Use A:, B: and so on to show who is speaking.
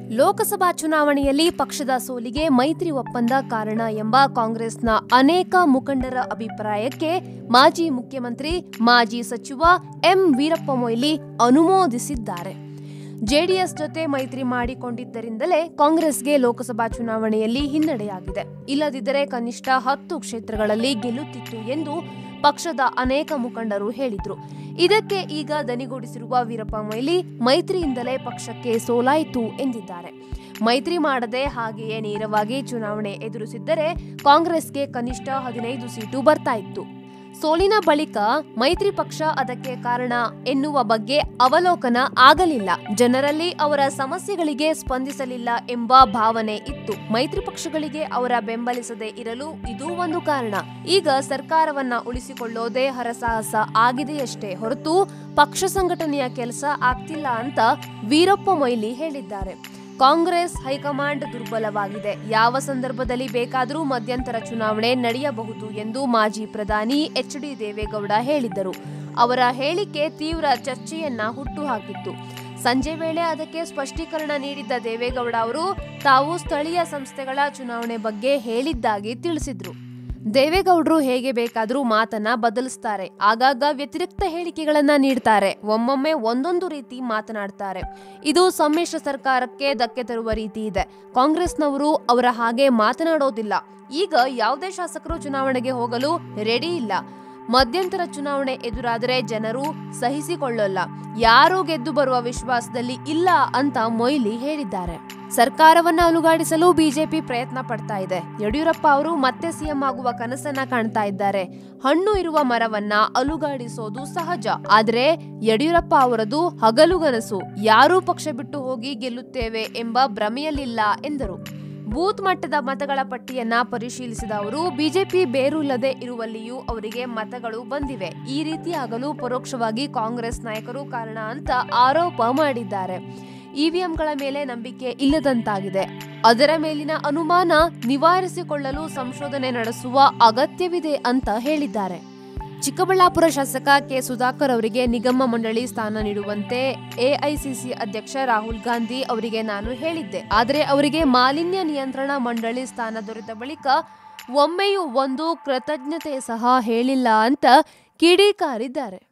A: ಲೋಕಸಭಾ ಚುನಾವಣೆಯಲ್ಲಿ ಪಕ್ಷದ ಸೋಲಿಗೆ ಮೈತ್ರಿ ಒಪ್ಪಂದ ಕಾರಣ ಎಂಬ ಕಾಂಗ್ರೆಸ್ನ ಅನೇಕ ಮುಖಂಡರ ಅಭಿಪ್ರಾಯಕ್ಕೆ ಮಾಜಿ ಮುಖ್ಯಮಂತ್ರಿ ಮಾಜಿ ಸಚಿವ ಎಂ ವೀರಪ್ಪ ಮೊಯ್ಲಿ ಅನುಮೋದಿಸಿದ್ದಾರೆ ಜೆಡಿಎಸ್ ಜೊತೆ ಮೈತ್ರಿ ಮಾಡಿಕೊಂಡಿದ್ದರಿಂದಲೇ ಕಾಂಗ್ರೆಸ್ಗೆ ಲೋಕಸಭಾ ಚುನಾವಣೆಯಲ್ಲಿ ಹಿನ್ನಡೆಯಾಗಿದೆ ಇಲ್ಲದಿದ್ದರೆ ಕನಿಷ್ಠ ಹತ್ತು ಕ್ಷೇತ್ರಗಳಲ್ಲಿ ಗೆಲ್ಲುತ್ತಿತ್ತು ಎಂದು ಪಕ್ಷದ ಅನೇಕ ಮುಖಂಡರು ಹೇಳಿದ್ರು ಇದಕ್ಕೆ ಈಗ ದನಿಗೂಡಿಸಿರುವ ವೀರಪ್ಪ ಮೊಯ್ಲಿ ಮೈತ್ರಿಯಿಂದಲೇ ಪಕ್ಷಕ್ಕೆ ಸೋಲಾಯಿತು ಎಂದಿದ್ದಾರೆ ಮೈತ್ರಿ ಮಾಡದೆ ಹಾಗೆಯೇ ನೇರವಾಗಿ ಚುನಾವಣೆ ಎದುರಿಸಿದ್ದರೆ ಕಾಂಗ್ರೆಸ್ಗೆ ಕನಿಷ್ಠ ಹದಿನೈದು ಸೀಟು ಬರ್ತಾ ಇತ್ತು ಸೋಲಿನ ಬಳಿಕ ಮೈತ್ರಿ ಪಕ್ಷ ಅದಕ್ಕೆ ಕಾರಣ ಎನ್ನುವ ಬಗ್ಗೆ ಅವಲೋಕನ ಆಗಲಿಲ್ಲ ಜನರಲ್ಲಿ ಅವರ ಸಮಸ್ಯೆಗಳಿಗೆ ಸ್ಪಂದಿಸಲಿಲ್ಲ ಎಂಬ ಭಾವನೆ ಇತ್ತು ಮೈತ್ರಿ ಪಕ್ಷಗಳಿಗೆ ಅವರ ಬೆಂಬಲಿಸದೆ ಇರಲು ಇದೂ ಒಂದು ಕಾರಣ ಈಗ ಸರ್ಕಾರವನ್ನ ಉಳಿಸಿಕೊಳ್ಳೋದೇ ಹರಸಾಹಸ ಆಗಿದೆಯಷ್ಟೇ ಹೊರತು ಪಕ್ಷ ಸಂಘಟನೆಯ ಕೆಲಸ ಆಗ್ತಿಲ್ಲ ಅಂತ ವೀರಪ್ಪ ಮೊಯ್ಲಿ ಹೇಳಿದ್ದಾರೆ ಕಾಂಗ್ರೆಸ್ ಹೈಕಮಾಂಡ್ ದುರ್ಬಲವಾಗಿದೆ ಯಾವ ಸಂದರ್ಭದಲ್ಲಿ ಬೇಕಾದರೂ ಮಧ್ಯಂತರ ಚುನಾವಣೆ ನಡೆಯಬಹುದು ಎಂದು ಮಾಜಿ ಪ್ರಧಾನಿ ಎಚ್ ಡಿ ದೇವೇಗೌಡ ಹೇಳಿದ್ದರು ಅವರ ಹೇಳಿಕೆ ತೀವ್ರ ಚರ್ಚೆಯನ್ನ ಹುಟ್ಟುಹಾಕಿತ್ತು ಸಂಜೆ ವೇಳೆ ಅದಕ್ಕೆ ಸ್ಪಷ್ಟೀಕರಣ ನೀಡಿದ್ದ ದೇವೇಗೌಡ ಅವರು ತಾವು ಸ್ಥಳೀಯ ಸಂಸ್ಥೆಗಳ ಚುನಾವಣೆ ಬಗ್ಗೆ ಹೇಳಿದ್ದಾಗಿ ತಿಳಿಸಿದ್ರು ದೇವೇಗೌಡರು ಹೇಗೆ ಬೇಕಾದರೂ ಮಾತನ್ನ ಬದಲಿಸ್ತಾರೆ ಆಗಾಗ ವ್ಯತಿರಿಕ್ತ ಹೇಳಿಕೆಗಳನ್ನ ನೀಡ್ತಾರೆ ಒಮ್ಮೊಮ್ಮೆ ಒಂದೊಂದು ರೀತಿ ಮಾತನಾಡ್ತಾರೆ ಇದು ಸಮ್ಮಿಶ್ರ ಸರ್ಕಾರಕ್ಕೆ ಧಕ್ಕೆ ತರುವ ರೀತಿ ಇದೆ ಕಾಂಗ್ರೆಸ್ನವರು ಅವರ ಹಾಗೆ ಮಾತನಾಡೋದಿಲ್ಲ ಈಗ ಯಾವುದೇ ಶಾಸಕರು ಚುನಾವಣೆಗೆ ಹೋಗಲು ರೆಡಿ ಇಲ್ಲ ಮಧ್ಯಂತರ ಚುನಾವಣೆ ಎದುರಾದರೆ ಜನರು ಸಹಿಸಿಕೊಳ್ಳಲ್ಲ ಯಾರೂ ಗೆದ್ದು ಬರುವ ವಿಶ್ವಾಸದಲ್ಲಿ ಇಲ್ಲ ಅಂತ ಮೊಯ್ಲಿ ಹೇಳಿದ್ದಾರೆ ಸರ್ಕಾರವನ್ನ ಅಲುಗಾಡಿಸಲು ಬಿಜೆಪಿ ಪ್ರಯತ್ನ ಪಡ್ತಾ ಇದೆ ಯಡಿಯೂರಪ್ಪ ಅವರು ಮತ್ತೆ ಸಿಎಂ ಆಗುವ ಕನಸನ್ನ ಕಾಣ್ತಾ ಇದ್ದಾರೆ ಹಣ್ಣು ಇರುವ ಮರವನ್ನ ಅಲುಗಾಡಿಸೋದು ಸಹಜ ಆದ್ರೆ ಯಡಿಯೂರಪ್ಪ ಅವರದು ಹಗಲುಗನಸು ಯಾರೂ ಪಕ್ಷ ಬಿಟ್ಟು ಹೋಗಿ ಗೆಲ್ಲುತ್ತೇವೆ ಎಂಬ ಭ್ರಮೆಯಲ್ಲಿಲ್ಲ ಎಂದರು ಬೂತ್ ಮಟ್ಟದ ಮತಗಳ ಪಟ್ಟಿಯನ್ನ ಪರಿಶೀಲಿಸಿದ ಅವರು ಬಿಜೆಪಿ ಬೇರುಲ್ಲದೆ ಇರುವಲ್ಲಿಯೂ ಅವರಿಗೆ ಮತಗಳು ಬಂದಿವೆ ಈ ರೀತಿ ಆಗಲು ಪರೋಕ್ಷವಾಗಿ ಕಾಂಗ್ರೆಸ್ ನಾಯಕರು ಕಾರಣ ಅಂತ ಆರೋಪ ಮಾಡಿದ್ದಾರೆ ಇವಿಎಂಗಳ ಮೇಲೆ ನಂಬಿಕೆ ಇಲ್ಲದಂತಾಗಿದೆ ಅದರ ಮೇಲಿನ ಅನುಮಾನ ನಿವಾರಿಸಿಕೊಳ್ಳಲು ಸಂಶೋಧನೆ ನಡೆಸುವ ಅಗತ್ಯವಿದೆ ಅಂತ ಹೇಳಿದ್ದಾರೆ ಚಿಕ್ಕಬಳ್ಳಾಪುರ ಶಾಸಕ ಕೆ ಸುಧಾಕರ್ ಅವರಿಗೆ ನಿಗಮ ಮಂಡಳಿ ಸ್ಥಾನ ನೀಡುವಂತೆ ಎಐಸಿಸಿ ಅಧ್ಯಕ್ಷ ರಾಹುಲ್ ಗಾಂಧಿ ಅವರಿಗೆ ನಾನು ಹೇಳಿದ್ದೆ ಆದರೆ ಅವರಿಗೆ ಮಾಲಿನ್ಯ ನಿಯಂತ್ರಣ ಮಂಡಳಿ ಸ್ಥಾನ ದೊರೆತ ಬಳಿಕ ಒಮ್ಮೆಯೂ ಒಂದು ಕೃತಜ್ಞತೆ ಸಹ ಹೇಳಿಲ್ಲ ಅಂತ ಕಿಡಿಕಾರಿದ್ದಾರೆ